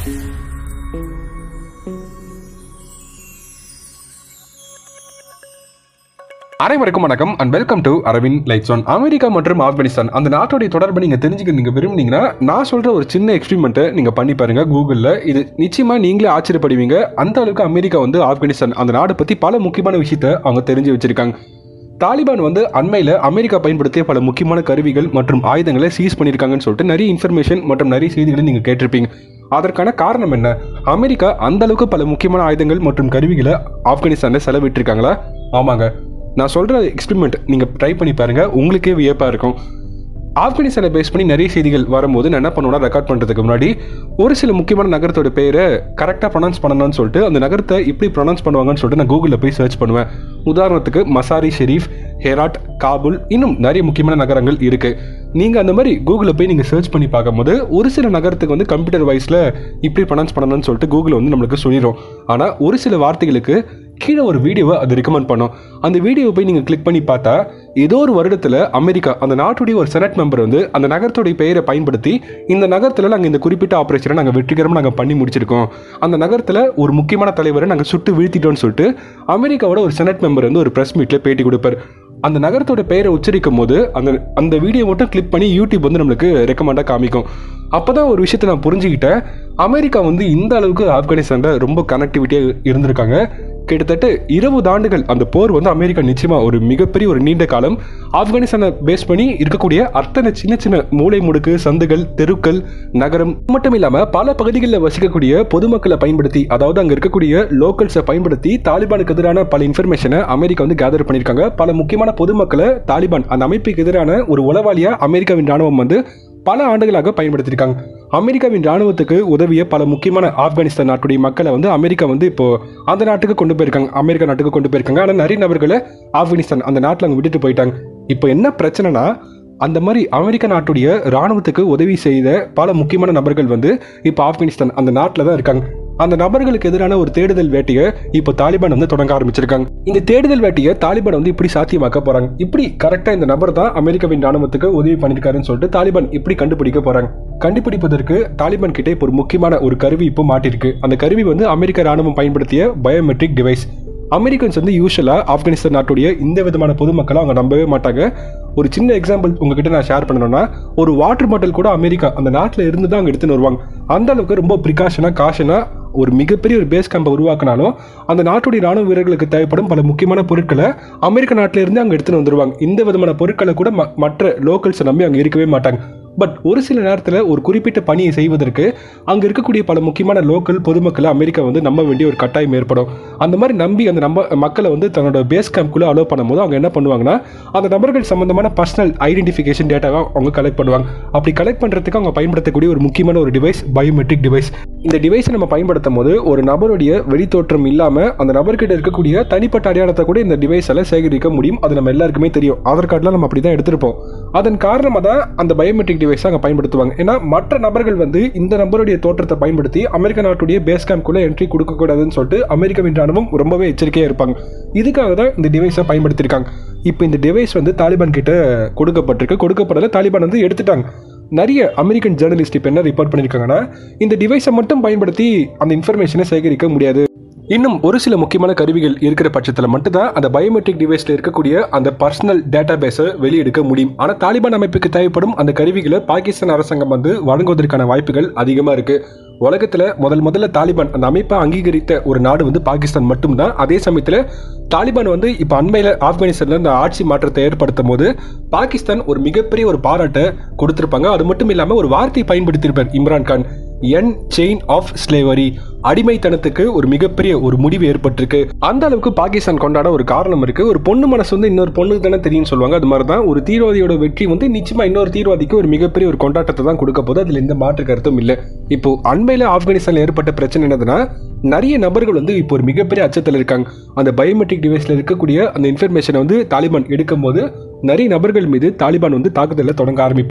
அனைவருக்கும் வணக்கம் and welcome to Aravind lights on America மற்றும் ஆப்கானிஸ்தான் அந்த நாட்டுடைய தொடர்பை நீங்க தெரிஞ்சுக்க நீங்க விரும்புனீங்கன்னா நான் சொல்ற ஒரு சின்ன எக்ஸ்பெரிமெண்ட்டை நீங்க பண்ணி பாருங்க கூகுளில் இது நிச்சயமா நீங்களே ஆச்சரியப்படுவீங்க அந்த அளவுக்கு அமெரிக்கா வந்து ஆப்கானிஸ்தான் அந்த நாடை பத்தி பல முக்கியமான விஷயத்த அவங்க தெரிஞ்சு வச்சிருக்காங்க தாலிபான் வந்து அண்மையில் அமெரிக்கா பயன்படுத்திய பல முக்கியமான கருவிகள் மற்றும் ஆயுதங்களை சீஸ் பண்ணியிருக்காங்கன்னு சொல்லிட்டு நிறைய இன்ஃபர்மேஷன் மற்றும் நிறைய செய்திகளை நீங்கள் கேட்டிருப்பீங்க அதற்கான காரணம் என்ன அமெரிக்கா அந்த அளவுக்கு பல முக்கியமான ஆயுதங்கள் மற்றும் கருவிகளை ஆப்கானிஸ்தானில் செலவிட்டிருக்காங்களா ஆமாங்க நான் சொல்கிற எக்ஸ்பெரிமெண்ட் நீங்கள் ட்ரை பண்ணி பாருங்கள் உங்களுக்கே வியப்பாக இருக்கும் ஆப்கானிஸ்தானை பேஸ் பண்ணி நிறைய செய்திகள் வரும்போது நான் என்ன பண்ணுவேன்னா ரெக்கார்ட் பண்ணுறதுக்கு முன்னாடி ஒரு சில முக்கியமான நகரத்தோட பேரை கரெக்டாக ப்ரொனவுன்ஸ் பண்ணணும்னு சொல்லிட்டு அந்த நகரத்தை எப்படி ப்ரொனவுன்ஸ் பண்ணுவாங்கன்னு சொல்லிட்டு நான் கூகுளில் போய் சர்ச் பண்ணுவேன் உதாரணத்துக்கு மசாரி ஷெரீஃப் ஹெராட் காபுல் இன்னும் நிறைய முக்கியமான நகரங்கள் இருக்குது நீங்கள் அந்த மாதிரி கூகுளில் போய் நீங்கள் சர்ச் பண்ணி பார்க்கும்போது ஒரு சில நகரத்துக்கு வந்து கம்ப்யூட்டர் வைஸில் இப்படி ப்ரொனவுன்ஸ் பண்ணணும்னு சொல்லிட்டு கூகுள் வந்து நம்மளுக்கு சொல்லிடும் ஆனால் ஒரு சில வார்த்தைகளுக்கு கீழே ஒரு வீடியோவை அது ரெக்கமெண்ட் பண்ணும் அந்த வீடியோவை போய் நீங்கள் கிளிக் பண்ணி பார்த்தா ஏதோ ஒரு வருடத்தில் அமெரிக்கா அந்த நாட்டுடைய ஒரு செனட் மெம்பர் வந்து அந்த நகரத்துடைய பெயரை பயன்படுத்தி இந்த நகரத்தில் நாங்கள் இந்த குறிப்பிட்ட ஆப்ரேஷனை நாங்கள் வெற்றிகரமாக நாங்கள் பண்ணி முடிச்சிருக்கோம் அந்த நகரத்தில் ஒரு முக்கியமான தலைவரை நாங்கள் சுட்டு வீழ்த்திட்டோம்னு சொல்லிட்டு அமெரிக்காவோட ஒரு செனட் மெம்பர் வந்து ஒரு ப்ரெஸ் மீட்டில் பேட்டி கொடுப்பார் அந்த நகரத்தோட பெயரை உச்சரிக்கும் போது அந்த அந்த வீடியோ மட்டும் கிளிக் பண்ணி யூடியூப் வந்து நம்மளுக்கு ரெக்கமெண்டாக காமிக்கும் அப்போ தான் ஒரு விஷயத்தை நான் புரிஞ்சுக்கிட்டேன் அமெரிக்கா வந்து இந்த அளவுக்கு ஆப்கானிஸ்தானில் ரொம்ப கனெக்டிவிட்டியாக இருந்திருக்காங்க கிட்டத்தட்ட இருபது ஆண்டுகள் அந்த போர் வந்து அமெரிக்கா நிச்சயமா ஒரு மிகப்பெரிய ஒரு நீண்ட காலம் ஆப்கானிஸ்தானை பேஸ் பண்ணி இருக்கக்கூடிய அத்தனை சின்ன சின்ன மூளை முடுக்கு சந்துகள் தெருக்கள் நகரம் மட்டும் இல்லாம பல பகுதிகளில் வசிக்கக்கூடிய பொதுமக்களை பயன்படுத்தி அதாவது அங்க இருக்கக்கூடிய லோக்கல்ஸை பயன்படுத்தி தாலிபானுக்கு எதிரான பல இன்ஃபர்மேஷனை அமெரிக்கா வந்து கேதர் பண்ணியிருக்காங்க பல முக்கியமான பொதுமக்களை தாலிபான் அந்த அமைப்புக்கு எதிரான ஒரு உளவாளியா அமெரிக்காவின் ராணுவம் வந்து பல ஆண்டுகளாக பயன்படுத்தியிருக்காங்க அமெரிக்காவின் ராணுவத்துக்கு உதவிய பல முக்கியமான ஆப்கானிஸ்தான் நாட்டுடைய மக்களை வந்து அமெரிக்கா வந்து இப்போ அந்த நாட்டுக்கு கொண்டு போயிருக்காங்க அமெரிக்கா நாட்டுக்கு கொண்டு போயிருக்காங்க ஆனால் நிறைய நபர்களை ஆப்கானிஸ்தான் அந்த நாட்டில் அவங்க விட்டுட்டு போயிட்டாங்க இப்போ என்ன பிரச்சனைனா அந்த மாதிரி அமெரிக்க நாட்டுடைய ராணுவத்துக்கு உதவி செய்த பல முக்கியமான நபர்கள் வந்து இப்போ ஆப்கானிஸ்தான் அந்த நாட்டில் தான் இருக்காங்க அந்த நபர்களுக்கு எதிரான ஒரு தேடுதல் வேட்டையை இப்போ தாலிபான் வந்து தொடங்க ஆரம்பிச்சிருக்காங்க இந்த தேடுதல் வேட்டையை தாலிபான் வந்து இப்படி சாத்தியமாக்க போறாங்க இப்படி கரெக்டா இந்த நபர் தான் அமெரிக்காவின் ராணுவத்துக்கு உதவி பண்ணிருக்காருன்னு சொல்லிட்டு தாலிபான் இப்படி கண்டுபிடிக்க போறாங்க கண்டுபிடிப்பதற்கு தாலிபான் கிட்ட இப்போ ஒரு முக்கியமான ஒரு கருவி இப்போ மாட்டிருக்கு அந்த கருவி வந்து அமெரிக்க ராணுவம் பயன்படுத்திய பயோமெட்ரிக் டிவைஸ் அமெரிக்கன்ஸ் வந்து யூஸ்வலாக ஆப்கானிஸ்தான் நாட்டுடைய இந்த விதமான பொதுமக்களை அவங்க நம்பவே மாட்டாங்க ஒரு சின்ன எக்ஸாம்பிள் உங்ககிட்ட நான் ஷேர் பண்ணணும்னா ஒரு வாட்டர் பாட்டில் கூட அமெரிக்கா அந்த நாட்டில் இருந்து தான் அங்கே எடுத்துன்னு வருவாங்க அந்த அளவுக்கு ரொம்ப ப்ரிகாஷனாக காஷனாக ஒரு மிகப்பெரிய ஒரு பேஸ் கேம்பை உருவாக்கினாலும் அந்த நாட்டுடைய ராணுவ வீரர்களுக்கு தேவைப்படும் பல முக்கியமான பொருட்களை அமெரிக்க நாட்டில இருந்து அங்கே எடுத்துன்னு வந்துருவாங்க இந்த விதமான பொருட்களை கூட ம- மற்ற லோக்கல்ஸை நம்பி அங்கே இருக்கவே மாட்டாங்க பட் ஒரு சில நேரத்தில் ஒரு குறிப்பிட்ட பணியை செய்வதற்கு அங்கே இருக்கக்கூடிய பல முக்கியமான லோக்கல் பொதுமக்களை அமெரிக்கா வந்து நம்ப வேண்டிய ஒரு கட்டாயம் ஏற்படும் அந்த மாதிரி நம்பி அந்த நம்ப மக்களை வந்து தன்னோட பேஸ் கேம்ப்குள்ளே அலோவ் பண்ணும்போது அவங்க என்ன பண்ணுவாங்கன்னா அந்த நபர்கள் சம்பந்தமான பர்சனல் ஐடென்டிஃபிகேஷன் டேட்டாவை அவங்க கலெக்ட் பண்ணுவாங்க அப்படி கலெக்ட் பண்ணுறதுக்கு அவங்க பயன்படுத்தக்கூடிய ஒரு முக்கியமான ஒரு டிவைஸ் பயோமெட்ரிக் டிவைஸ் இந்த டிவைஸை நம்ம பயன்படுத்தும் போது ஒரு நபருடைய வெளித்தோற்றம் இல்லாமல் அந்த நபர்கிட்ட இருக்கக்கூடிய தனிப்பட்ட அடையாளத்தை கூட இந்த டிவைஸால் சேகரிக்க முடியும் அது நம்ம எல்லாருக்குமே தெரியும் ஆதார் கார்டில் நம்ம அப்படி தான் எடுத்திருப்போம் அதன் காரணமாக தான் அந்த பயோமெட்ரிக் டிவைஸை அங்கே பயன்படுத்துவாங்க ஏன்னா மற்ற நபர்கள் வந்து இந்த நபருடைய தோற்றத்தை பயன்படுத்தி அமெரிக்க நாட்டுடைய பேஸ் கேம்ப்குள்ளே என்ட்ரி கொடுக்கக்கூடாதுன்னு சொல்லிட்டு அமெரிக்காவின் ராணுவம் ரொம்பவே எச்சரிக்கையாக இருப்பாங்க இதுக்காக தான் இந்த டிவைஸை பயன்படுத்தியிருக்காங்க இப்போ இந்த டிவைஸ் வந்து தாலிபான் கிட்ட கொடுக்கப்பட்டிருக்கு கொடுக்கப்படல தாலிபான் வந்து எடுத்துட்டாங்க நிறைய அமெரிக்கன் ஜேர்னலிஸ்ட் இப்போ என்ன ரிப்போர்ட் பண்ணியிருக்காங்கன்னா இந்த டிவைஸை மட்டும் பயன்படுத்தி அந்த இன்ஃபர்மேஷனை சேகரிக்க முடியாது இன்னும் ஒரு சில முக்கியமான கருவிகள் இருக்கிற பட்சத்தில் மட்டும்தான் அந்த பயோமெட்ரிக் டிவைஸில் இருக்கக்கூடிய அந்த பர்சனல் டேட்டா பேஸை வெளியெடுக்க முடியும் ஆனால் தாலிபான் அமைப்புக்கு தேவைப்படும் அந்த கருவிகளை பாகிஸ்தான் அரசாங்கம் வந்து வழங்குவதற்கான வாய்ப்புகள் அதிகமாக இருக்கு உலகத்தில் முதல் முதல்ல தாலிபான் அந்த அமைப்பை அங்கீகரித்த ஒரு நாடு வந்து பாகிஸ்தான் மட்டும்தான் அதே சமயத்தில் தாலிபான் வந்து இப்போ அண்மையில் ஆப்கானிஸ்தானில் இந்த ஆட்சி மாற்றத்தை ஏற்படுத்தும் போது பாகிஸ்தான் ஒரு மிகப்பெரிய ஒரு பாராட்டை கொடுத்திருப்பாங்க அது மட்டும் இல்லாமல் ஒரு வார்த்தையை பயன்படுத்தியிருப்பார் இம்ரான் கான் என் செயின் ஆஃப் ஸ்லேவரி அடிமைத்தனத்துக்கு ஒரு மிகப்பெரிய ஒரு முடிவு ஏற்பட்டிருக்கு அந்த அளவுக்கு பாகிஸ்தான் கொண்டாட ஒரு காரணம் இருக்கு ஒரு பொண்ணு மனசு வந்து இன்னொரு பொண்ணுக்கு தானே தெரியும் சொல்லுவாங்க அது மாதிரி தான் ஒரு தீவிரவாதியோட வெற்றி வந்து நிச்சயமா இன்னொரு தீவிரவாதிக்கு ஒரு மிகப்பெரிய ஒரு கொண்டாட்டத்தை தான் கொடுக்க போது அதுல எந்த மாற்று கருத்தும் இல்லை இப்போ அண்மையில ஆப்கானிஸ்தான்ல ஏற்பட்ட பிரச்சனை என்னதுன்னா நிறைய நபர்கள் வந்து இப்போ ஒரு மிகப்பெரிய அச்சத்தில் இருக்காங்க அந்த பயோமெட்ரிக் டிவைஸ்ல இருக்கக்கூடிய அந்த இன்ஃபர்மேஷனை வந்து தாலிபான் எடுக்கும் போது நிறைய நபர்கள் மீது தாலிபான் வந்து தாக்குதலை தொடங்க ஆரம்பிப்பாங்க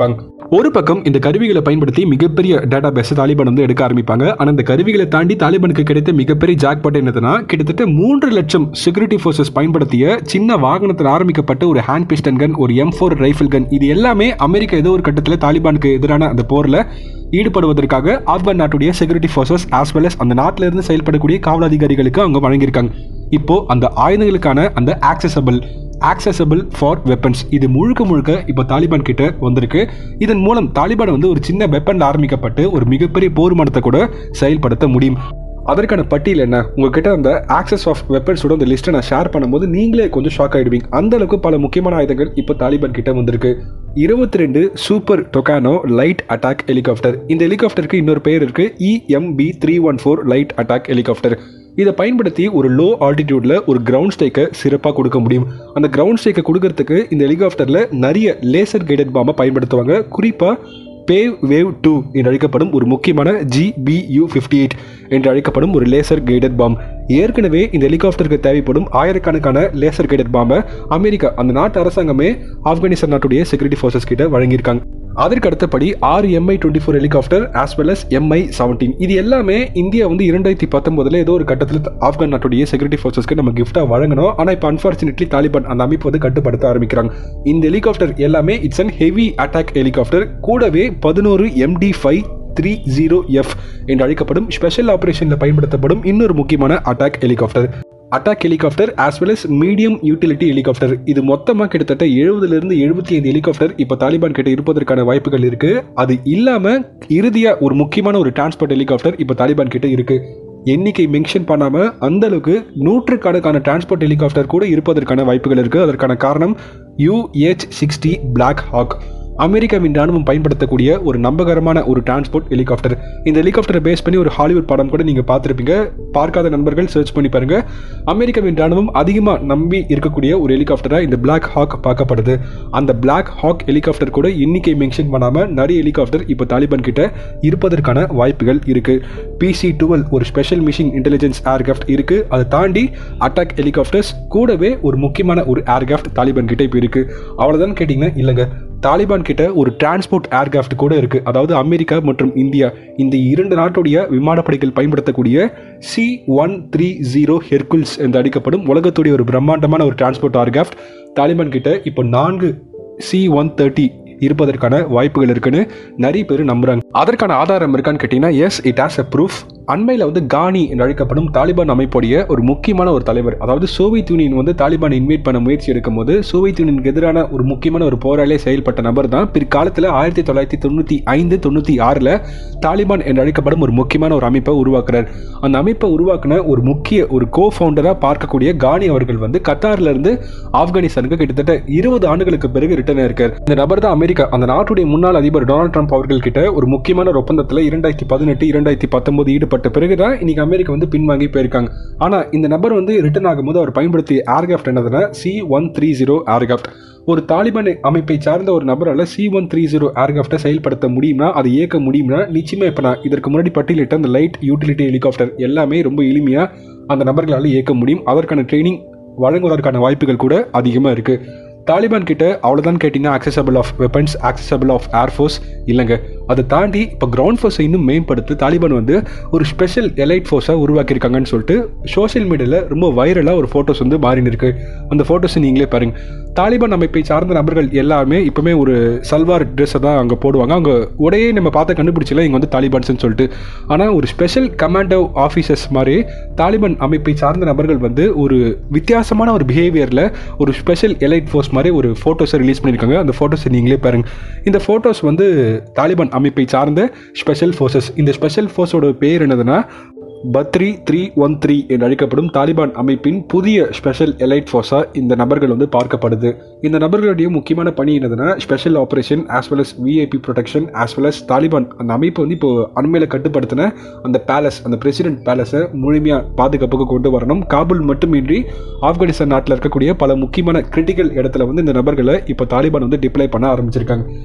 ஒரு பக்கம் இந்த கருவிகளை பயன்படுத்தி மிகப்பெரிய டேட்டா பேஸ் தாலிபான் வந்து எடுக்க ஆரம்பிப்பாங்க ஆனால் இந்த கருவிகளை தாண்டி தாலிபானுக்கு கிடைத்த மிகப்பெரிய ஜாக்பாட் என்னதுன்னா கிட்டத்தட்ட மூன்று லட்சம் செக்யூரிட்டி ஃபோர்ஸஸ் பயன்படுத்திய சின்ன வாகனத்தில் ஆரம்பிக்கப்பட்ட ஒரு ஹேண்ட் பிஸ்டன் கன் ஒரு எம் ஃபோர் ரைஃபிள் கன் இது எல்லாமே அமெரிக்கா ஏதோ ஒரு கட்டத்தில் தாலிபானுக்கு எதிரான அந்த போரில் ஈடுபடுவதற்காக ஆப்கான் நாட்டுடைய security forces as well as அந்த நாட்டில இருந்து செயல்படக்கூடிய காவல் அதிகாரிகளுக்கு அவங்க வழங்கியிருக்காங்க இப்போ அந்த ஆயுதங்களுக்கான அந்த ஆக்சசபிள் ஆக்சசபிள் ஃபார் வெப்பன்ஸ் இது முழுக்க முழுக்க இப்போ தாலிபான் கிட்ட வந்திருக்கு இதன் மூலம் தாலிபான் வந்து ஒரு சின்ன வெப்பன் ஆரம்பிக்கப்பட்டு ஒரு மிகப்பெரிய போர் மனத்தை கூட செயல்படுத்த முடியும் அதற்கான பட்டியல் என்ன உங்ககிட்ட அந்த ஆக்சஸ் ஆஃப் வெப்பன்ஸோட அந்த லிஸ்ட்டை நான் ஷேர் பண்ணும்போது நீங்களே கொஞ்சம் ஷாக் ஆகிடுவீங்க அந்த அளவுக்கு பல முக்கியமான ஆயுதங்கள் இப்போ தாலிபான் கிட்ட வந்திருக்கு இருபத்தி ரெண்டு super Tucano light attack helicopter இந்த ஹெலிகாப்டருக்கு இன்னொரு பேர் இருக்கு EMB three one four light attack helicopter இதை பயன்படுத்தி ஒரு லோ ஆல்டிடியூட்ல ஒரு கிரவுண்ட் ஸ்டேக்கை சிறப்பாக கொடுக்க முடியும் அந்த கிரவுண்ட் ஸ்டேக்கை கொடுக்கறதுக்கு இந்த ஹெலிகாப்டரில் நிறைய லேசர் கைடட் பாம்பை பயன்படுத்துவாங்க குறிப்பாக பேவ் வேவ் டூ என்று அழைக்கப்படும் ஒரு முக்கியமான ஜிபியு ஃபிஃப்டி எயிட் என்று அழைக்கப்படும் ஒரு லேசர் கைடட் பாம் ஏற்கனவே இந்த ஹெலிகாப்டருக்கு தேவைப்படும் ஆயிரக்கணக்கான லேசர் கைடட் பாம்பை அமெரிக்கா அந்த நாட்டு அரசாங்கமே ஆப்கானிஸ்தான் நாட்டுடைய செக்யூரிட்டி ஃபோர்ஸஸ் கிட்ட வழங்கியிருக்காங்க அதற்கு அடுத்தபடி ஆறு MI twenty four helicopter as well as MI seventeen இது எல்லாமே இந்தியா வந்து இரண்டாயிரத்தி பத்தொன்பதுல ஏதோ ஒரு கட்டத்தில் ஆப்கான் நாட்டுடைய செக்யூரிட்டி ஃபோர்ஸஸ்க்கு நம்ம கிஃப்டாக வழங்கணும் ஆனால் இப்போ அன்ஃபார்ச்சுனேட்லி தாலிபான் அந்த அமைப்பு வந்து கட்டுப்படுத்த ஆரம்பிக்கிறாங்க இந்த ஹெலிகாப்டர் எல்லாமே it's an heavy attack helicopter கூடவே பதினோரு MD five three zero F என்று அழைக்கப்படும் ஸ்பெஷல் ஆபரேஷனில் பயன்படுத்தப்படும் இன்னொரு முக்கியமான attack helicopter attack helicopter as well as medium utility helicopter இது மொத்தமாக கிட்டத்தட்ட எழுபதுலேருந்து எழுபத்தி ஐந்து ஹெலிகாப்டர் இப்போ தாலிபான் கிட்ட இருப்பதற்கான வாய்ப்புகள் இருக்கு அது இல்லாமல் இறுதியாக ஒரு முக்கியமான ஒரு டிரான்ஸ்போர்ட் ஹெலிகாப்டர் இப்போ தாலிபான் கிட்ட இருக்கு எண்ணிக்கை மென்ஷன் பண்ணாமல் அந்த அளவுக்கு நூற்றுக்கணக்கான டிரான்ஸ்போர்ட் ஹெலிகாப்டர் கூட இருப்பதற்கான வாய்ப்புகள் இருக்கு அதற்கான காரணம் யூஹெச் சிக்ஸ்டி பிளாக் ஹாக் அமெரிக்காவின் ராணுவம் பயன்படுத்தக்கூடிய ஒரு நம்பகரமான ஒரு டிரான்ஸ்போர்ட் ஹெலிகாப்டர் இந்த ஹெலிகாப்டரை பேஸ் பண்ணி ஒரு ஹாலிவுட் படம் கூட நீங்கள் பார்த்துருப்பீங்க பார்க்காத நண்பர்கள் சர்ச் பண்ணி பாருங்க அமெரிக்காவின் ராணுவம் அதிகமாக நம்பி இருக்கக்கூடிய ஒரு ஹெலிகாப்டராக இந்த பிளாக் ஹாக் பார்க்கப்படுது அந்த பிளாக் ஹாக் ஹெலிகாப்டர் கூட எண்ணிக்கை மென்ஷன் பண்ணாமல் நிறைய ஹெலிகாப்டர் இப்போ தாலிபான் கிட்ட இருப்பதற்கான வாய்ப்புகள் இருக்கு பிசி டுவெல் ஒரு ஸ்பெஷல் மிஷின் இன்டெலிஜென்ஸ் ஏர்கிராஃப்ட் இருக்கு அதை தாண்டி அட்டாக் ஹெலிகாப்டர்ஸ் கூடவே ஒரு முக்கியமான ஒரு ஏர்கிராஃப்ட் தாலிபான் கிட்ட இப்போ இருக்கு அவ்வளோதான் கேட்டிங்கன்னா இல்லைங்க தாலிபான் கிட்ட ஒரு டிரான்ஸ்போர்ட் ஏர்கிராஃப்ட் கூட இருக்கு அதாவது அமெரிக்கா மற்றும் இந்தியா இந்த இரண்டு நாட்டுடைய விமானப்படைகள் பயன்படுத்தக்கூடிய C one three zero Hercules என்று அடிக்கப்படும் உலகத்துடைய ஒரு பிரம்மாண்டமான ஒரு டிரான்ஸ்போர்ட் ஏர்கிராஃப்ட் தாலிபான் கிட்ட இப்போ நான்கு சி ஒன் தேர்ட்டி இருப்பதற்கான வாய்ப்புகள் இருக்குன்னு நிறைய பேர் நம்புறாங்க அதற்கான ஆதாரம் இருக்கான்னு கேட்டீங்கன்னா yes it has a proof அண்மையில் வந்து கானி என்று அழைக்கப்படும் தாலிபான் அமைப்புடைய ஒரு முக்கியமான ஒரு தலைவர் அதாவது சோவியத் யூனியன் வந்து தாலிபான் இன்வைட் பண்ண முயற்சி எடுக்கும் போது சோவியத் யூனியனுக்கு எதிரான ஒரு முக்கியமான ஒரு போராளியே செயல்பட்ட நபர் தான் பிற்காலத்தில் ஆயிரத்தி தொள்ளாயிரத்தி தொண்ணூற்றி ஐந்து தொண்ணூற்றி ஆறில் தாலிபான் என்று அழைக்கப்படும் ஒரு முக்கியமான ஒரு அமைப்பை உருவாக்குறார் அந்த அமைப்பை உருவாக்குன ஒரு முக்கிய ஒரு கோ ஃபவுண்டராக பார்க்கக்கூடிய கானி அவர்கள் வந்து கத்தார்ல இருந்து ஆப்கானிஸ்தானுக்கு கிட்டத்தட்ட இருபது ஆண்டுகளுக்கு பிறகு ரிட்டர்ன் இருக்கார் இந்த நபர் தான் அமெரிக்கா அந்த நாட்டுடைய முன்னாள் அதிபர் டொனால்ட் ட்ரம்ப் அவர்கள் கிட்ட ஒரு முக்கியமான ஒரு ஒப்பந்தத்தில் இரண்டாயிரத்தி பதினெட்டு இரண்டாயிரத்தி பத்தொன்பது ஈடுபட்ட பிறகுதான் இன்னைக்கு அமெரிக்கா வந்து பின்வாங்கி போயிருக்காங்க ஆனா இந்த நபர் வந்து ரிட்டர்ன் ஆகும்போது அவர் பயன்படுத்திய ஏர்கிராஃப்ட் என்னதுன்னா C one three zero aircraft ஒரு தாலிபான் அமைப்பை சார்ந்த ஒரு நபரால் சி ஒன் த்ரீ ஜீரோ ஏர்கிராஃப்டை செயல்படுத்த முடியும்னா அதை இயக்க முடியும்னா நிச்சயமா இப்போ நான் இதற்கு முன்னாடி பட்டியலிட்ட அந்த லைட் யூட்டிலிட்டி ஹெலிகாப்டர் எல்லாமே ரொம்ப எளிமையா அந்த நபர்களால் இயக்க முடியும் அதற்கான ட்ரைனிங் வழங்குவதற்கான வாய்ப்புகள் கூட அதிகமாக இருக்கு தாலிபான் கிட்ட அவ்வளோதான் கேட்டிங்கன்னா accessible of weapons accessible of air force இல்லைங்க அதை தாண்டி இப்போ கிரவுண்ட் ஃபோர்ஸை இன்னும் மேம்படுத்தி தாலிபான் வந்து ஒரு ஸ்பெஷல் எலைட் ஃபோர்ஸை உருவாக்கியிருக்காங்கன்னு சொல்லிட்டு சோஷியல் மீடியாவில் ரொம்ப வைரலாக ஒரு ஃபோட்டோஸ் வந்து மாறின்னு இருக்கு அந்த ஃபோட்டோஸை நீங்களே பாருங்க தாலிபான் அமைப்பை சார்ந்த நபர்கள் எல்லாமே இப்போமே ஒரு சல்வார் ட்ரெஸ்ஸை தான் அங்கே போடுவாங்க அவங்க உடையே நம்ம பார்த்து கண்டுபிடிச்சல இங்கே வந்து தாலிபான்ஸ்னு சொல்லிட்டு ஆனால் ஒரு ஸ்பெஷல் கமாண்டோ ஆஃபீஸர்ஸ் மாதிரி தாலிபான் அமைப்பை சார்ந்த நபர்கள் வந்து ஒரு வித்தியாசமான ஒரு பிஹேவியரில் ஒரு ஸ்பெஷல் எலைட் ஃபோர்ஸ் மாதிரி ஒரு ஃபோட்டோஸை ரிலீஸ் பண்ணியிருக்காங்க அந்த ஃபோட்டோஸை நீங்களே பாருங்க இந்த ஃபோட்டோஸ் வந்து தாலிபான் அமைப்பை சார்ந்த ஸ்பெஷல் ஃபோர்ஸஸ் இந்த ஸ்பெஷல் ஃபோர்ஸோட பேர் என்னதுன்னா பத்ரி த்ரீ ஒன் த்ரீ என்று அழைக்கப்படும் தாலிபான் அமைப்பின் புதிய ஸ்பெஷல் எலைட் ஃபோர்ஸாக இந்த நபர்கள் வந்து பார்க்கப்படுது இந்த நபர்களுடைய முக்கியமான பணி என்னதுன்னா special operation as well as VIP protection as well as Taliban அந்த அமைப்பு வந்து இப்போ அண்மையில் கட்டுப்படுத்தின அந்த பேலஸ் அந்த பிரசிடென்ட் பேலஸை முழுமையாக பாதுகாப்புக்கு கொண்டு வரணும் காபூல் மட்டுமின்றி ஆப்கானிஸ்தான் நாட்டில் இருக்கக்கூடிய பல முக்கியமான கிரிட்டிக்கல் இடத்துல வந்து இந்த நபர்களை இப்போ தாலிபான் வந்து டிப்ளை பண்ண ஆரம்பிச்சிருக்காங்க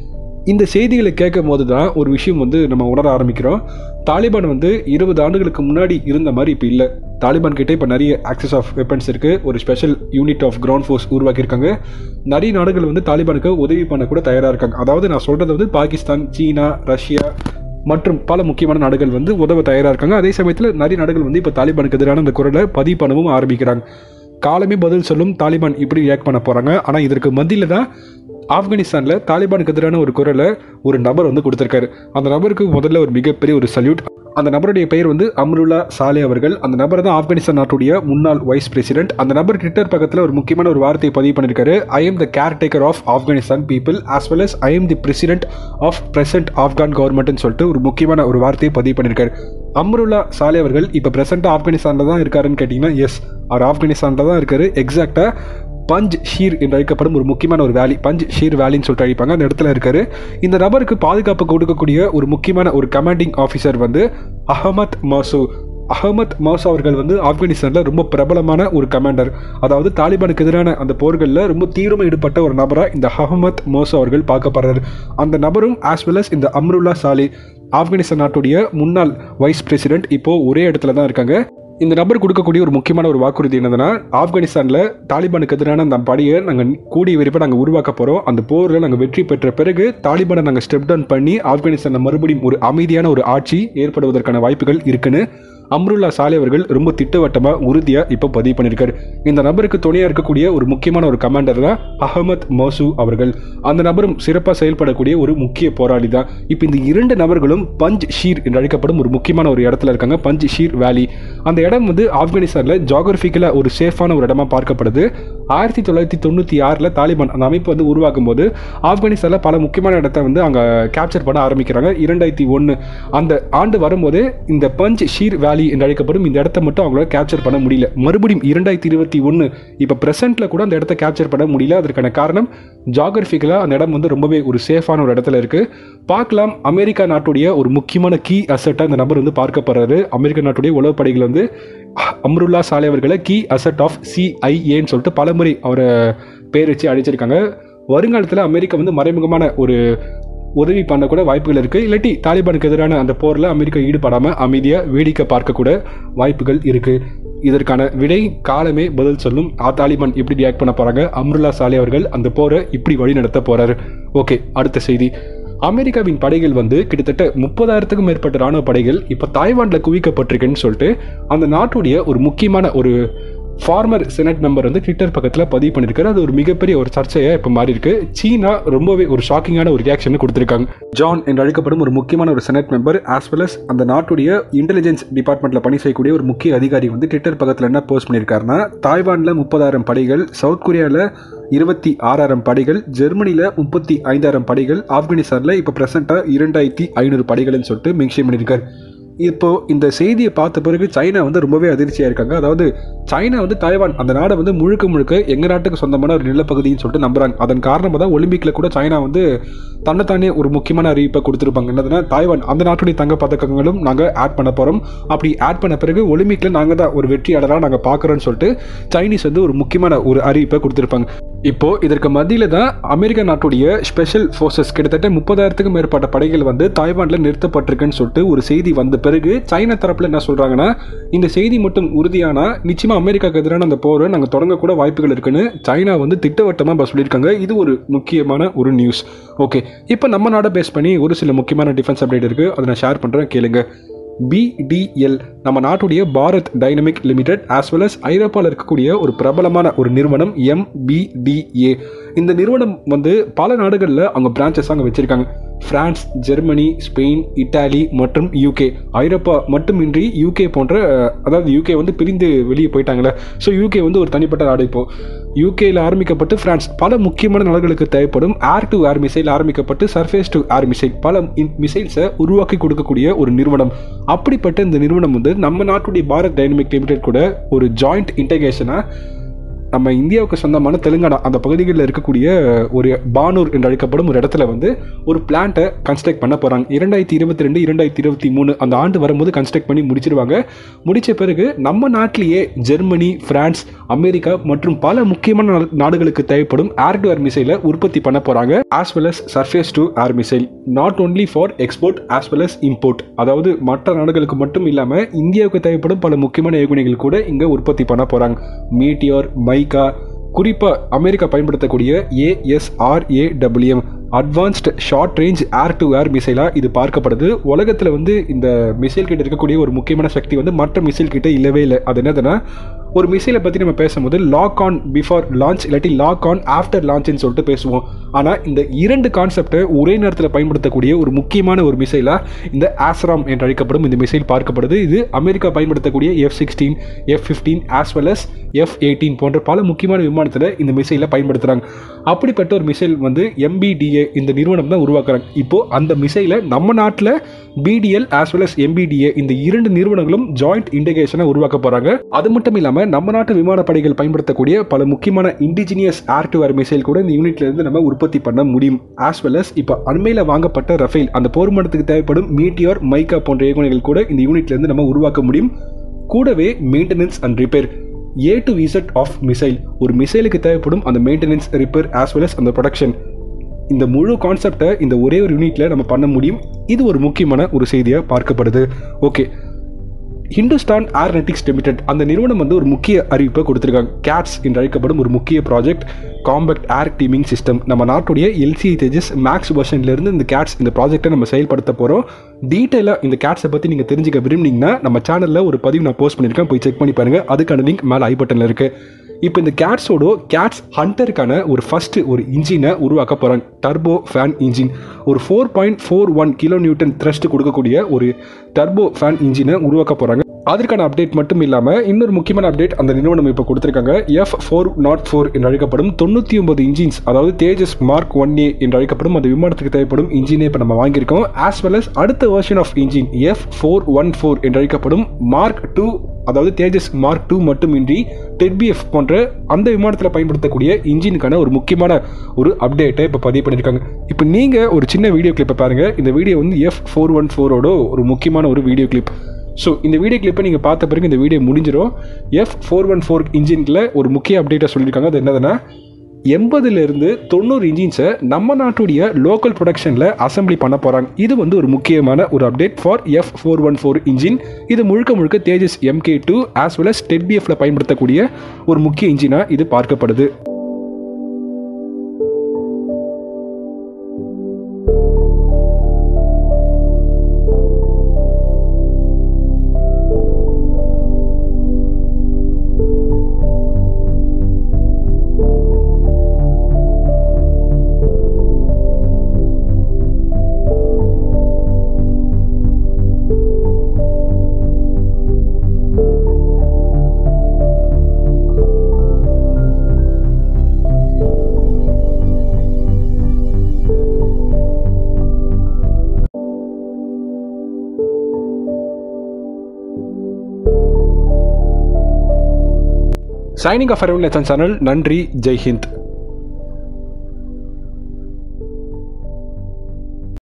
இந்த செய்திகளை கேட்கும் போது தான் ஒரு விஷயம் வந்து நம்ம உணர ஆரம்பிக்கிறோம் தாலிபான் வந்து இருபது ஆண்டுகளுக்கு முன்னாடி இருந்த மாதிரி இப்போ இல்லை தாலிபான் கிட்ட இப்போ நிறைய ஆக்சஸ் ஆஃப் வெப்பன்ஸ் இருக்கு ஒரு special unit of ground force உருவாக்கியிருக்காங்க நிறைய நாடுகள் வந்து தாலிபானுக்கு உதவி பண்ண கூட தயாராக இருக்காங்க அதாவது நான் சொல்றது வந்து பாகிஸ்தான் சீனா ரஷ்யா மற்றும் பல முக்கியமான நாடுகள் வந்து உதவ தயாராக இருக்காங்க அதே சமயத்தில் நிறைய நாடுகள் வந்து இப்போ தாலிபானுக்கு எதிரான இந்த குரலை பதிவு பண்ணவும் ஆரம்பிக்கிறாங்க காலமே பதில் சொல்லும் தாலிபான் இப்படி ரியாக்ட் பண்ண போகிறாங்க ஆனால் இதற்கு மத்தியில் தான் ஆப்கானிஸ்தானில் தாலிபானுக்கு எதிரான ஒரு குரலை ஒரு நபர் வந்து கொடுத்துருக்காரு அந்த நபருக்கு முதல்ல ஒரு மிகப்பெரிய ஒரு சல்யூட் அந்த நபருடைய பெயர் வந்து அம்ருல்லா சாலே அவர்கள் அந்த நபர் தான் ஆப்கானிஸ்தான் நாட்டுடைய முன்னாள் வைஸ் பிரசிடென்ட் அந்த நபர் ட்விட்டர் பக்கத்தில் ஒரு முக்கியமான ஒரு வார்த்தையை பதிவு பண்ணியிருக்காரு I am the caretaker of Afghanistan people as well as I am the president of present Afghan கவர்மெண்ட்னு சொல்லிட்டு ஒரு முக்கியமான ஒரு வார்த்தையை பதிவு பண்ணியிருக்காரு அம்ருல்லா சாலே அவர்கள் இப்போ பிரசென்ட்டாக ஆப்கானிஸ்தானில் தான் இருக்காருன்னு கேட்டிங்கன்னா எஸ் அவர் ஆப்கானிஸ்தானில் தான் இருக்காரு எக்ஸாக்டாக பஞ்ச் ஷீர் என்று அழைக்கப்படும் ஒரு முக்கியமான ஒரு வேலி பஞ்ச் ஷீர் வேலின்னு சொல்லிட்டு அழைப்பாங்க அந்த இடத்துல இருக்காரு இந்த நபருக்கு பாதுகாப்பு கொடுக்கக்கூடிய ஒரு முக்கியமான ஒரு கமாண்டிங் ஆஃபீஸர் வந்து அகமத் மாசு அகமத் மாசு அவர்கள் வந்து ஆப்கானிஸ்தானில் ரொம்ப பிரபலமான ஒரு கமாண்டர் அதாவது தாலிபானுக்கு எதிரான அந்த போர்களில் ரொம்ப தீவிரமாக ஈடுபட்ட ஒரு நபராக இந்த அகமத் மோசு அவர்கள் பார்க்கப்படுறாரு அந்த நபரும் ஆஸ் வெல் அஸ் இந்த அம்ருல்லா சாலி ஆப்கானிஸ்தான் நாட்டுடைய முன்னாள் வைஸ் பிரசிடென்ட் இப்போ ஒரே இடத்துல தான் இருக்காங்க இந்த நபர் கொடுக்கக்கூடிய ஒரு முக்கியமான ஒரு வாக்குறுதி என்னதுன்னா ஆப்கானிஸ்தானில் தாலிபானுக்கு எதிரான அந்த படையை நாங்கள் கூடிய விரைப்பாக நாங்கள் உருவாக்க போகிறோம் அந்த போரில் நாங்கள் வெற்றி பெற்ற பிறகு தாலிபானை நாங்கள் ஸ்டெப் டவுன் பண்ணி ஆப்கானிஸ்தானில் மறுபடியும் ஒரு அமைதியான ஒரு ஆட்சி ஏற்படுவதற்கான வாய்ப்புகள் இருக்குன்னு அம்ருல்லா சாலே அவர்கள் ரொம்ப திட்டவட்டமாக உறுதியாக இப்போ பதிவு பண்ணியிருக்காரு இந்த நபருக்கு துணையாக இருக்கக்கூடிய ஒரு முக்கியமான ஒரு கமாண்டர் தான் அகமத் மோசு அவர்கள் அந்த நபரும் சிறப்பாக செயல்படக்கூடிய ஒரு முக்கிய போராளி தான் இப்போ இந்த இரண்டு நபர்களும் பஞ்ச் ஷீர் என்று அழைக்கப்படும் ஒரு முக்கியமான ஒரு இடத்துல இருக்காங்க பஞ்ச் ஷீர் வேலி அந்த இடம் வந்து ஆப்கானிஸ்தானில் ஜாகிரபிக்கலாக ஒரு சேஃபான ஒரு இடமா பார்க்கப்படுது ஆயிரத்தி தொள்ளாயிரத்தி தொண்ணூற்றி ஆறில் தாலிபான் அந்த அமைப்பு வந்து உருவாக்கும் போது ஆப்கானிஸ்தானில் பல முக்கியமான இடத்த வந்து அங்கே கேப்சர் பண்ண ஆரம்பிக்கிறாங்க இரண்டாயிரத்தி ஒன்று அந்த ஆண்டு வரும்போது இந்த பஞ்ச் ஷீர் வேலி என்று அழைக்கப்படும் இந்த இடத்த மட்டும் அவங்களால கேப்சர் பண்ண முடியல மறுபடியும் இரண்டாயிரத்தி இருபத்தி ஒன்று இப்போ ப்ரெசென்ட்டில் கூட அந்த இடத்த கேப்சர் பண்ண முடியல அதற்கான காரணம் ஜாகிரபிக்கலாக அந்த இடம் வந்து ரொம்பவே ஒரு சேஃபான ஒரு இடத்துல இருக்குது பார்க்கலாம் அமெரிக்கா நாட்டுடைய ஒரு முக்கியமான கீ அசட்டாக இந்த நபர் வந்து பார்க்கப்படுறாரு அமெரிக்க நாட்டுடைய உளவுப்படைகள் வந்து அம்ருல்லா சாலை அவர்களை கீ அசட் ஆஃப் சிஐஏன்னு சொல்லிட்டு பலமுறை அவரை பேர் வச்சு அழைச்சிருக்காங்க வருங்காலத்தில் அமெரிக்கா வந்து மறைமுகமான ஒரு உதவி பண்ணக்கூட வாய்ப்புகள் இருக்குது இல்லாட்டி தாலிபானுக்கு எதிரான அந்த போரில் அமெரிக்கா ஈடுபடாமல் அமைதியாக வேடிக்கை பார்க்கக்கூட வாய்ப்புகள் இருக்குது இதற்கான விடை காலமே பதில் சொல்லும் ஆ தாலிபான் எப்படி ரியாக்ட் பண்ண போகிறாங்க அம்ருல்லா சாலே அவர்கள் அந்த போரை இப்படி வழி நடத்த போகிறாரு ஓகே அடுத்த செய்தி அமெரிக்காவின் படைகள் வந்து கிட்டத்தட்ட முப்பதாயிரத்துக்கும் மேற்பட்ட ராணுவ படைகள் இப்போ தாய்வானில் குவிக்கப்பட்டிருக்குன்னு சொல்லிட்டு அந்த நாட்டுடைய ஒரு முக்கியமான ஒரு ஃபார்மர் செனட் மெம்பர் வந்து ட்விட்டர் பக்கத்தில் பதிவு பண்ணியிருக்காரு அது ஒரு மிகப்பெரிய ஒரு சர்ச்சையை இப்போ மாறி இருக்கு சீனா ரொம்பவே ஒரு ஷாக்கிங்கான ஒரு ரியாக்ஷன் கொடுத்துருக்காங்க ஜான் என்று அழைக்கப்படும் ஒரு முக்கியமான ஒரு senate member as well as அந்த நாட்டுடைய இன்டெலிஜென்ஸ் டிபார்ட்மெண்ட்டில் பணி செய்யக்கூடிய ஒரு முக்கிய அதிகாரி வந்து ட்விட்டர் பக்கத்தில் என்ன போஸ்ட் பண்ணியிருக்காருன்னா தாய்வானில் முப்பதாயிரம் படைகள் சவுத் கொரியாவில் இருபத்தி ஆறாயிரம் படைகள் ஜெர்மனியில் முப்பத்தி ஐந்தாயிரம் படைகள் ஆப்கானிஸ்தானில் இப்போ ப்ரெசென்ட்டாக இரண்டாயிரத்தி ஐநூறு படைகள்னு சொல்லிட்டு மென்ஷன் பண்ணியிருக்காரு இப்போ இந்த செய்தியை பார்த்த பிறகு சைனா வந்து ரொம்பவே அதிர்ச்சியாக இருக்காங்க அதாவது சைனா வந்து தாய்வான் அந்த நாடை வந்து முழுக்க முழுக்க எங்கள் நாட்டுக்கு சொந்தமான ஒரு நிலப்பகுதின்னு சொல்லிட்டு நம்புறாங்க அதன் காரணமாக தான் ஒலிம்பிக்கில் கூட சைனா வந்து தன்னைத்தானே ஒரு முக்கியமான அறிவிப்பை கொடுத்துருப்பாங்க என்னதுன்னா தாய்வான் அந்த நாட்டுடைய தங்க பதக்கங்களும் நாங்கள் ஆட் பண்ண போகிறோம் அப்படி ஆட் பண்ண பிறகு ஒலிம்பிக்கில் நாங்கள் தான் ஒரு வெற்றியாளராக நாங்கள் பார்க்குறோன்னு சொல்லிட்டு சைனீஸ் வந்து ஒரு முக்கியமான ஒரு அறிவிப்பை கொடுத்துருப்பாங்க இப்போ இதற்கு மத்தியில் தான் அமெரிக்க நாட்டுடைய ஸ்பெஷல் ஃபோர்ஸஸ் கிட்டத்தட்ட முப்பதாயிரத்துக்கும் மேற்பட்ட படைகள் வந்து தாய்வானில் நிறுத்தப்பட்டிருக்குன்னு சொல்லிட்டு ஒரு செய்தி வந்த பிறகு சைனா தரப்பில் என்ன சொல்கிறாங்கன்னா இந்த செய்தி மட்டும் உறுதியானா நிச்சயமாக அமெரிக்காவுக்கு எதிரான அந்த போரை நாங்கள் தொடங்கக்கூட வாய்ப்புகள் இருக்குன்னு சைனா வந்து திட்டவட்டமாக சொல்லியிருக்காங்க இது ஒரு முக்கியமான ஒரு நியூஸ் ஓகே இப்போ நம்ம நாடை பேஸ் பண்ணி ஒரு சில முக்கியமான டிஃபென்ஸ் அப்டேட் இருக்குது அதை நான் ஷேர் பண்ணுறேன் கேளுங்க பிடிஎல் நம்ம நாட்டுடைய Bharat Dynamics Limited as well as ஐரோப்பாவில் இருக்கக்கூடிய ஒரு பிரபலமான ஒரு நிறுவனம் எம்பிடிஏ இந்த நிறுவனம் வந்து பல நாடுகளில் அவங்க பிரான்ச்சஸ் அங்கே வச்சுருக்காங்க பிரான்ஸ் ஜெர்மனி ஸ்பெயின் இட்டாலி மற்றும் யூகே ஐரோப்பா மட்டுமின்றி யூகே போன்ற அஹ், அதாவது யூகே வந்து பிரிந்து வெளியே போயிட்டாங்களே ஸோ யூகே வந்து ஒரு தனிப்பட்ட நாடு இப்போ யூகேயில் ஆரம்பிக்கப்பட்டு பிரான்ஸ் பல முக்கியமான நாடுகளுக்கு தேவைப்படும் ஏர் டு ஏர் மிசைல் ஆரம்பிக்கப்பட்டு சர்ஃபேஸ் டு ஏர் மிசைல் பல மிசைல்ஸை உருவாக்கி கொடுக்கக்கூடிய ஒரு நிறுவனம் அப்படிப்பட்ட இந்த நிறுவனம் வந்து நம்ம நாட்டுடைய பாரத் டைனமிக் லிமிடெட் கூட ஒரு ஜாயிண்ட் இன்டகிரேஷனாக நம்ம இந்தியாவுக்கு சொந்தமான தெலுங்கானா அந்த பகுதிகளில் இருக்கக்கூடிய ஒரு பானூர் என்று அழைக்கப்படும் ஒரு இடத்துல வந்து ஒரு பிளான்ட்டை கன்ஸ்ட்ரக்ட் பண்ண போகிறாங்க இரண்டாயிரத்தி இருபத்தி ரெண்டு இரண்டாயிரத்தி இருபத்தி மூணு அந்த ஆண்டு வரும்போது கன்ஸ்ட்ரக்ட் பண்ணி முடிச்சிருவாங்க முடிச்ச பிறகு நம்ம நாட்டிலேயே ஜெர்மனி பிரான்ஸ் அமெரிக்கா மற்றும் பல முக்கியமான நாடு- நாடுகளுக்கு தேவைப்படும் ஏர் டு ஏர் மிசைலை உற்பத்தி பண்ண போகிறாங்க as well as surface to air missile not only for export as well as import அதாவது மற்ற நாடுகளுக்கு மட்டும் இல்லாமல் இந்தியாவுக்கு தேவைப்படும் பல முக்கியமான ஏவுகணைகள் கூட இங்கே உற்பத்தி பண்ண போகிறாங்க மீட்டியோர் மைக்கா குறிப்பாக அமெரிக்கா பயன்படுத்தக்கூடிய ASRAAM advanced short range air to air மிசைலாக இது பார்க்கப்படுது உலகத்தில் வந்து இந்த மிசைல் கிட்ட இருக்கக்கூடிய ஒரு முக்கியமான சக்தி வந்து மற்ற மிசைல் கிட்ட இல்லவே இல்லை அது என்னதுன்னா ஒரு மிசைலை பற்றி நம்ம பேசும்போது லாக் ஆன் பிஃபோர் லான்ச் இல்லாட்டி லாக் ஆன் ஆஃப்டர் லான்ச்னு சொல்லிட்டு பேசுவோம் ஆனால் இந்த இரண்டு கான்செப்டை ஒரே நேரத்தில் பயன்படுத்தக்கூடிய ஒரு முக்கியமான ஒரு மிசைலாக இந்த ஆஸ்ராம் என்று அழைக்கப்படும் இந்த மிசைல் பார்க்கப்படுது இது அமெரிக்கா பயன்படுத்தக்கூடிய F sixteen F fifteen as well as F eighteen போன்ற பல முக்கியமான விமானத்தில் இந்த மிசைலை பயன்படுத்துகிறாங்க அப்படிப்பட்ட ஒரு மிசைல் வந்து எம்பிடிஏ இந்த நிறுவனம் தான் உருவாக்குறாங்க இப்போ அந்த மிசைலை நம்ம நாட்டில் BDL as well as MBDA இந்த இரண்டு நிறுவனங்களும் ஜாயிண்ட் இன்டகிரேஷனை உருவாக்க போறாங்க அது மட்டும் இல்லாம நம்ம நாட்டு விமானப்படைகள் பயன்படுத்தக்கூடிய பல முக்கியமான indigenous air to air missile கூட இந்த யூனிட்ல இருந்து நம்ம உற்பத்தி பண்ண முடியும் ஆஸ் வெல் அஸ் இப்போ அண்மையில் வாங்கப்பட்ட ரஃபேல் அந்த போர் விமானத்துக்கு தேவைப்படும் மீட்டியோர் மைக்கா போன்ற ஏவுகணைகள் கூட இந்த யூனிட்ல இருந்து நம்ம உருவாக்க முடியும் கூடவே maintenance and repair A to visit of missile ஒரு மிசைலுக்கு தேவைப்படும் அந்த maintenance repair as well as அந்த ப்ரொடக்ஷன் இந்த முழு கான்செப்டை இந்த ஒரே ஒரு யூனிட்ல நம்ம பண்ண முடியும் இது ஒரு முக்கியமான ஒரு செய்தியாக பார்க்கப்படுது ஓகே ஹிந்துஸ்தான் ஏர்நெட்டிக்ஸ் லிமிடெட் அந்த நிறுவனம் வந்து ஒரு முக்கிய அறிவிப்பை கொடுத்துருக்காங்க கேட்ஸ் என்று அழைக்கப்படும் ஒரு முக்கிய project compact air teaming system நம்ம நாட்டுடைய எல்சி தேஜஸ் மேக்ஸ் வெர்ஷன்லேருந்து இந்த கேட்ஸ் இந்த ப்ராஜெக்ட்டை நம்ம செயல்படுத்த போகிறோம் டீட்டெயிலாக இந்த கேட்ஸை பற்றி நீங்கள் தெரிஞ்சுக்க விரும்புனீங்கன்னா நம்ம சேனலில் ஒரு பதிவு நான் போஸ்ட் பண்ணியிருக்கேன் போய் செக் பண்ணி பாருங்கள் அதுக்கான லிங்க் மேலே ஐ பட்டனில் இருக்குது இப்போ இந்த கேட்ஸோட கேட்ஸ் ஹண்டருக்கான ஒரு ஃபர்ஸ்ட் ஒரு இன்ஜினை உருவாக்க போகிறாங்க டர்போ ஃபேன் இன்ஜின் ஒரு four point four one kilo newton thrust கொடுக்கக்கூடிய ஒரு டர்போ ஃபேன் இன்ஜினை உருவாக்க போகிறாங்க அதற்கான அப்டேட் மட்டும் இல்லாமல் இன்னொரு முக்கியமான அப்டேட் அந்த நிறுவனம் இப்போ கொடுத்துருக்காங்க எஃப் ஃபோர் நாட் ஃபோர் என்று அழைக்கப்படும் தொண்ணூற்றி ஒன்பது இன்ஜின்ஸ் அதாவது தேஜஸ் மார்க் ஒன் ஏ என்று அழைக்கப்படும் அந்த விமானத்துக்கு தேவைப்படும் இன்ஜினை இப்போ நம்ம வாங்கியிருக்கோம் ஆஸ் வெல் அஸ் அடுத்த version of engine F four one four என்று அழைக்கப்படும் மார்க் டூ அதாவது தேஜஸ் மார்க் டூ மட்டுமின்றி டெட்பிஎஃப் போன்ற அந்த விமானத்தில் பயன்படுத்தக்கூடிய இன்ஜினுக்கான ஒரு முக்கியமான ஒரு அப்டேட்டை இப்போ பதிவு பண்ணியிருக்காங்க இப்போ நீங்கள் ஒரு சின்ன வீடியோ கிளிப்பை பாருங்கள் இந்த வீடியோ வந்து எஃப் ஃபோர் ஒன் ஃபோரோட ஒரு முக்கியமான ஒரு வீடியோ கிளிப் ஸோ இந்த வீடியோ கிளிப்பை நீங்கள் பார்த்த பிறகு இந்த வீடியோ முடிஞ்சிடும் எஃப் ஃபோர் ஒன் ஃபோர் இன்ஜினில் ஒரு முக்கிய அப்டேட்டை சொல்லியிருக்காங்க அது என்னதுன்னா எண்பதுலேருந்து தொண்ணூறு இன்ஜின்ஸை நம்ம நாட்டுடைய லோக்கல் ப்ரொடக்ஷனில் அசம்பிளி பண்ண போகிறாங்க இது வந்து ஒரு முக்கியமான ஒரு update for F four one four engine இது முழுக்க முழுக்க Tejas MK two as well as டெட்பிஎஃப்ல பயன்படுத்தக்கூடிய ஒரு முக்கிய இன்ஜினாக இது பார்க்கப்படுது சைனிங் ஆஃப் அரவிந்த் சேனல் நன்றி ஜெய் ஹிந்த்